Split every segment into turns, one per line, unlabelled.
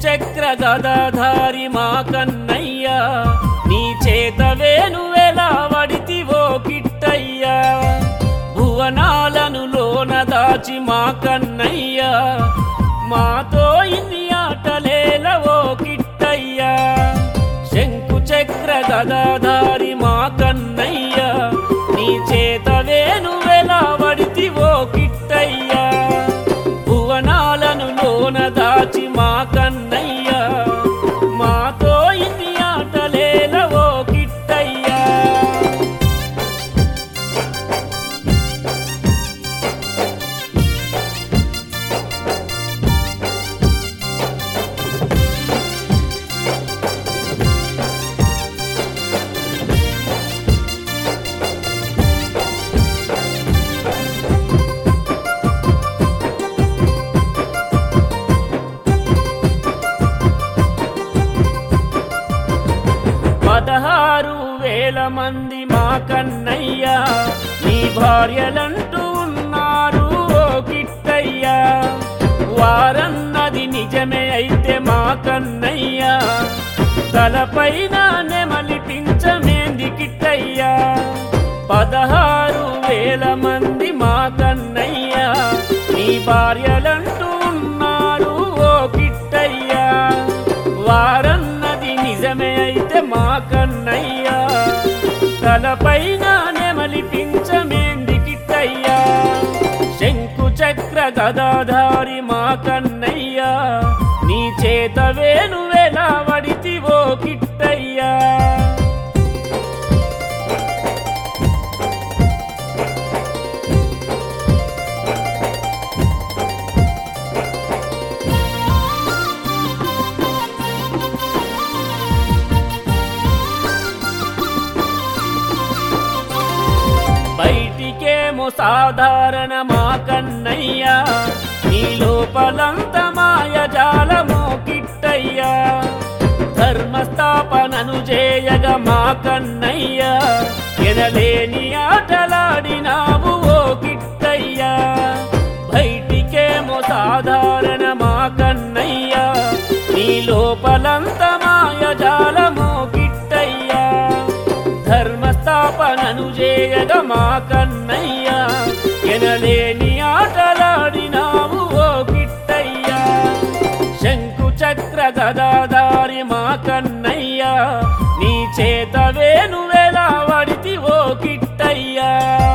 చక్ర గదాధారి మా కన్నయ్య నీ చేత వేణువెలా వడితివో కిట్టయ్యా భువనాలను లోన దాచి మా కన్నయ్య మాతో ఇన్ని ఆటలేలవో కిట్టయ్యా శంకు చక్ర గదాధారి మా కన్నయ్య నీ చేత వేణువెలా వడితివో కిట్టయ్యా భువనాలను లోన దాచి మా కన్నయ్య మాతో ఇన్ని ఆటలేలవో కిట్టయ్యా పదహారు వేల మంది మా కన్నయ్య నీ భార్యలంటూ ఉన్నారు ఓ కిట్టయ్యా వారన్నది నిజమే అయితే మా కన్నయ్య తలపైన నెమలి పించమేంది కిట్టయ్యా పదహారు వేల మంది మా కన్నయ్య నీ భార్యలంటూ ఉన్నారు ఓ కిట్టయ్యా వారన్నది నిజమే అయితే మా కన్నయ్య తలపైన నెమలి పించమేంది కిట్టయ్యా శంకు చక్ర గదాధారి మా కన్నయ్య నీ చేత వేణువెలా వడితివో కిట్టయ్యా బయటికేమో సాధారణ మా కన్నయ్య నీ లోపలంత మాయజాలమో కిట్టయ్యా ధర్మస్థాపనను చేయగ మా కన్నయ్య ఎనలేని ఆటలాడినావు ఓ కిట్టయ్యా బయటికేమో సాధారణ మా కన్నయ్య నీ లోపలంత మాయజాలమో కిట్టయ్యా ధర్మస్థాపనను చేయగ మా కన్నయ్య ఎనలేని ఆటలాడినావు ఓ కిట్టయ్యా శంకు చక్ర గదాధారి మా కన్నయ్య నీ చేత వేణువెలా వడితి ఓ కిట్టయ్యా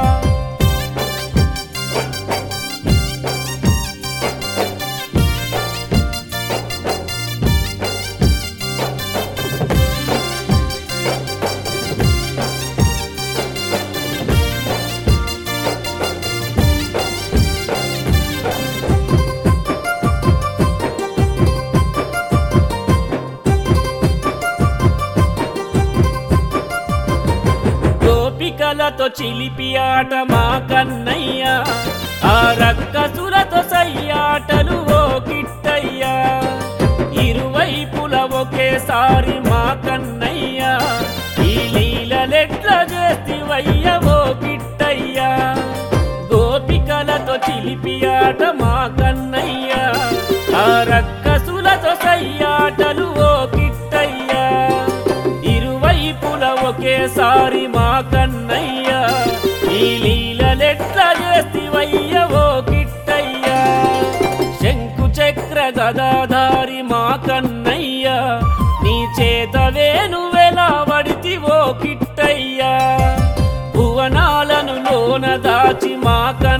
గోపికలతో చిలిపి ఆట మా కన్నయ్య ఆ రక్కసులతో సయ్యాటలు ఓ కిట్టయ్యా ఇరువైపుల ఒకేసారి మా కన్నయ్య ఈ లీలలెట్ల చేస్తివయ్య ఓ కిట్టయ్యా గోపికలతో చిలిపి ఆట మా కన్నయ్య ఆ రక్కసులతో సయ్యాటలు ఓ కిట్టయ్యా ఇరువైపుల ఒకేసారి మా కన్నయ్య ఈ లీలలెట్ల చేస్తివయ్య ఓ కిట్టయ్యా శంకు చక్ర గదాధారి మా కన్నయ్య నీ చేత వేణువెలా వడితి ఓ కిట్టయ్యా భువనాలను లోన దాచి మా కన్నయ్య